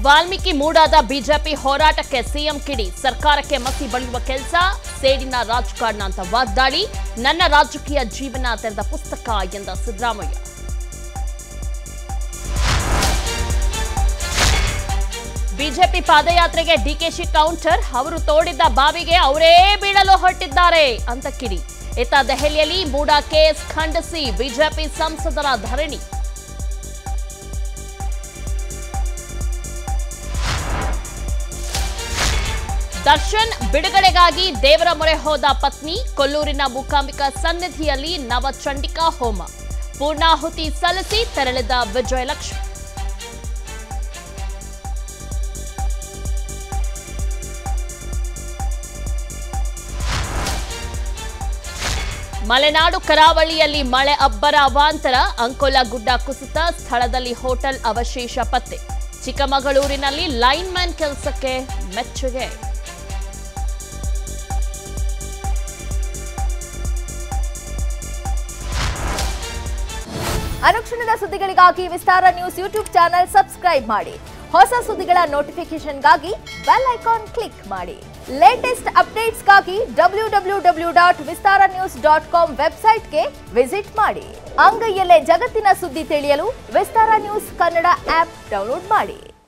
ವಾಲ್ಮೀಕಿ ಮೂಡಾದ ಬಿಜೆಪಿ ಹೋರಾಟಕ್ಕೆ ಸಿಎಂ ಕಿಡಿ ಸರ್ಕಾರಕ್ಕೆ ಮಸಿ ಬಳಿಯುವ ಕೆಲಸ ಸೇಡಿನ ರಾಜಕಾರಣ ಅಂತ ವಾಗ್ದಾಳಿ ನನ್ನ ರಾಜಕೀಯ ಜೀವನ ತೆರೆದ ಪುಸ್ತಕ ಎಂದ ಸಿದ್ದರಾಮಯ್ಯ ಬಿಜೆಪಿ ಪಾದಯಾತ್ರೆಗೆ ಡಿಕೆಶಿ ಕೌಂಟರ್ ಅವರು ತೋಡಿದ್ದ ಬಾವಿಗೆ ಅವರೇ ಬೀಳಲು ಹೊರಟಿದ್ದಾರೆ ಅಂತ ಕಿಡಿ ಇತ್ತ ದೆಹಲಿಯಲ್ಲಿ ಮೂಡಾ ಕೇಸ್ ಖಂಡಿಸಿ ಬಿಜೆಪಿ ಸಂಸದರ ಧರಣಿ ದರ್ಶನ್ ಬಿಡುಗಡೆಗಾಗಿ ದೇವರ ಮೊರೆ ಹೋದ ಪತ್ನಿ ಕೊಲ್ಲೂರಿನ ಮೂಕಾಂಬಿಕಾ ಸನ್ನಿಧಿಯಲ್ಲಿ ನವಚಂಡಿಕಾ ಹೋಮ ಪೂರ್ಣಾಹುತಿ ಸಲ್ಲಿಸಿ ತೆರಳಿದ ವಿಜಯಲಕ್ಷ್ಮಿ ಮಲೆನಾಡು ಕರಾವಳಿಯಲ್ಲಿ ಮಳೆ ಅಬ್ಬರ ಅವಾಂತರ ಅಂಕೋಲ ಗುಡ್ಡ ಕುಸಿತ ಸ್ಥಳದಲ್ಲಿ ಹೋಟೆಲ್ ಅವಶೇಷ ಪತ್ತೆ ಚಿಕ್ಕಮಗಳೂರಿನಲ್ಲಿ ಲೈನ್ಮ್ಯಾನ್ ಕೆಲಸಕ್ಕೆ ಮೆಚ್ಚುಗೆ ಅನುಕ್ಷಣದ ಸುದ್ದಿಗಳಿಗಾಗಿ Vistara news YouTube channel subscribe ಮಾಡಿ ಹೊಸ ಸುದ್ದಿಗಳ ನೋಟಿಫಿಕೇಶನ್ಗಾಗಿ ಬೆಲ್ ಐಕಾನ್ ಕ್ಲಿಕ್ ಮಾಡಿ ಲೇಟೆಸ್ಟ್ ಅಪ್ಡೇಟ್ಸ್ಗಾಗಿ W W W dot Vistara news dot com ವೆಬ್ಸೈಟ್ಗೆ ವಿಸಿಟ್ ಮಾಡಿ ಅಂಗೈಯಲ್ಲೇ ಜಗತ್ತಿನ ಸುದ್ದಿ ತಿಳಿಯಲು Vistara news Kannada app download ಮಾಡಿ